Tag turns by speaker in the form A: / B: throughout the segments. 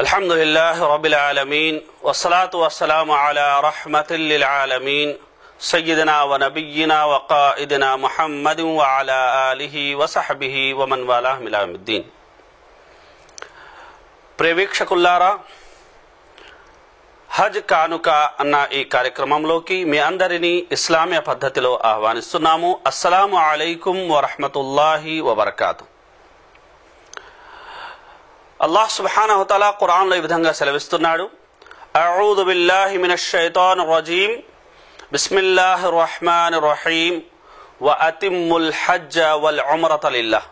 A: الحمد لله رب العالمين والصلاة والسلام على رحمة للعالمين سيدنا ونبينا وقائدنا محمد وعلى آله وصحبه ومن والاه من يوم الدين ప్రేవీక్షకుల్లారా హజ్ కానుక అన్న ఈ కార్యక్రమంలోకి మీ అందరినీ ఇస్లామీయ పద్ధతిలో ఆహ్వానిస్తున్నాము అస్సలాము అలైకుం వరహమతుల్లాహి వబర్కాతు అల్లాహ్ సుబ్హానహుతలా ఖురాన్లో ఈ విధంగా సెలవిస్తున్నాడు అఊదు బిల్లాహి మినష్ షైతాన్ రజీం బిస్మిల్లాహి రహమాన్ రహీం వ అతిమ్ముల్ హజ్జ వల్ ఉమ్రత లిల్లాహ్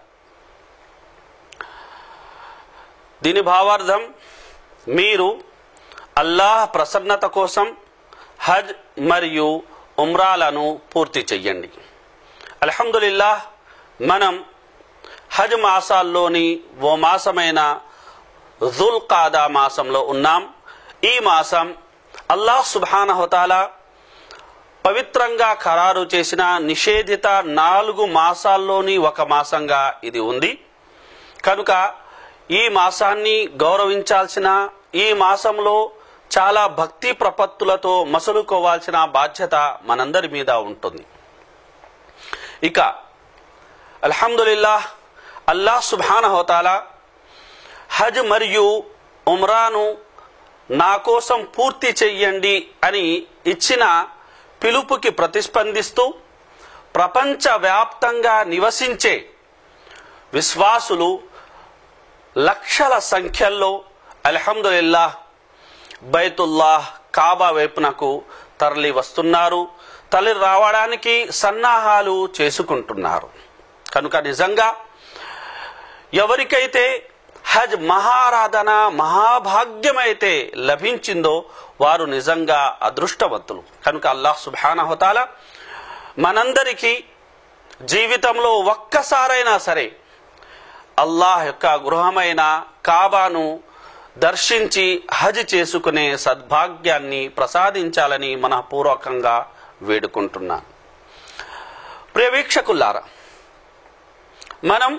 A: దీని భావార్థం మీరు అల్లాహ్ ప్రసన్నత కోసం హజ్ మరియు ఉమ్రాలను పూర్తి చెయ్యండి అల్హమ్దులిల్లాహ్ మనం హజ్ మాసాల్లోని ఓ మాసమైన జుల్ కాదా మాసంలో ఉన్నాం ఈ మాసం అల్లాహ్ సుబానహతాల పవిత్రంగా ఖరారు చేసిన నిషేధిత నాలుగు మాసాల్లోని ఒక మాసంగా ఇది ఉంది కనుక ఈ మాసాన్ని గౌరవించాల్సిన ఈ మాసంలో చాలా భక్తి ప్రపత్తులతో మసలుకోవాల్సిన బాధ్యత మనందరి మీద ఉంటుంది ఇక అల్హమ్దుల్లాహ్ అల్లాహ్ సుభాన హోతాలా హజ్ మరియు ఉమ్రాను నా కోసం పూర్తి చెయ్యండి అని ఇచ్చిన పిలుపుకి ప్రతిస్పందిస్తూ ప్రపంచవ్యాప్తంగా నివసించే విశ్వాసులు లక్షల సంఖ్యల్లో అల్హమ్దుల్లాహ్ బైతుల్లాహ్ కాబా వైపునకు తరలి వస్తున్నారు తరలి రావడానికి సన్నాహాలు చేసుకుంటున్నారు కనుక నిజంగా ఎవరికైతే హజ్ మహారాధన మహాభాగ్యమైతే లభించిందో వారు నిజంగా అదృష్టవంతులు కనుక అల్లాహ్ సుబానహతాల మనందరికీ జీవితంలో ఒక్కసారైనా సరే అల్లాహ్ యొక్క గృహమైన కాబాను దర్శించి హజ్ చేసుకునే సద్భాగ్యాన్ని ప్రసాదించాలని మనపూర్వకంగా వేడుకుంటున్నాను ప్రియవీక్షకుల్లారా మనం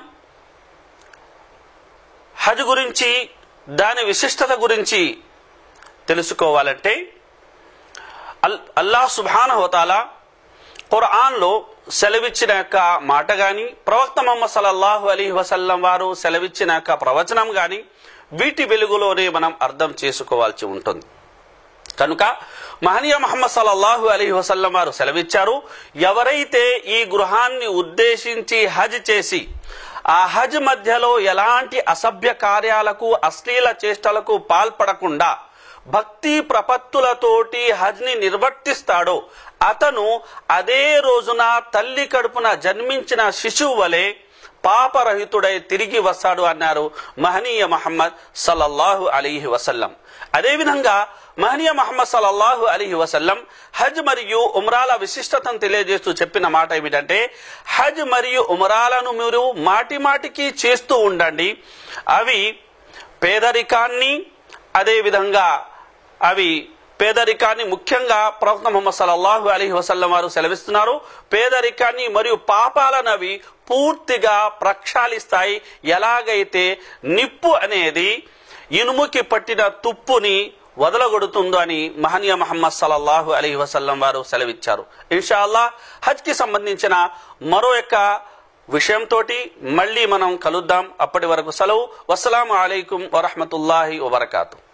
A: హజ్ గురించి దాని విశిష్టత గురించి తెలుసుకోవాలంటే అల్ అల్లాహ్ సుబాన హోతాలా ఖురాన్లో సెలవిచ్చిన యొక్క మాట గాని ప్రవక్త మొహమ్మద్ సల్లల్లాహు అలీ వసల్లం వారు సెలవిచ్చిన యొక్క ప్రవచనం గాని వీటి వెలుగులోనే మనం అర్థం చేసుకోవాల్సి ఉంటుంది కనుక మహనీయ మహమ్మద్ సల్లల్లాహు అలీ వసల్లం వారు సెలవిచ్చారు ఎవరైతే ఈ గృహాన్ని ఉద్దేశించి హజ్ చేసి ఆ హజ్ మధ్యలో ఎలాంటి అసభ్య కార్యాలకు అశ్లీల చేష్టలకు పాల్పడకుండా భక్తి ప్రపత్తులతోటి హజ్ ని నిర్వర్తిస్తాడో అతను అదే రోజున తల్లి కడుపున జన్మించిన శిశువు వలె పాపరహితుడై తిరిగి వస్తాడు అన్నారు మహనీయ మహమ్మద్ సల్లల్లాహు అలీహి వసల్లం అదేవిధంగా మహనీయ మహమ్మద్ సల్లల్లాహు అలీహి వసల్లం హజ్ మరియు ఉమ్రాల విశిష్టతను తెలియజేస్తూ చెప్పిన మాట ఏమిటంటే హజ్ మరియు ఉమ్రాలను మీరు మాటి మాటికి చేస్తూ ఉండండి అవి పేదరికాన్ని అదేవిధంగా అవి పేదరికాన్ని ముఖ్యంగా ప్రవక్త ముహమ్మద్ సల్లల్లాహు అలీ వసల్లం వారు సెలవిస్తున్నారు పేదరికాన్ని మరియు పాపాలను అవి పూర్తిగా ప్రక్షాళిస్తాయి ఎలాగైతే నిప్పు అనేది ఇనుముకి పట్టిన తుప్పుని వదలగొడుతుందో అని మహనీయ మహమ్మద్ సల్లల్లాహు అలీ వసల్లం వారు సెలవిచ్చారు ఇన్షాల్లా హజ్ కి సంబంధించిన మరో యొక్క విషయంతో మళ్ళీ మనం కలుద్దాం అప్పటి వరకు సెలవు వసలాం అలైకుం వరహమతుల్లాహి వబర్కాతు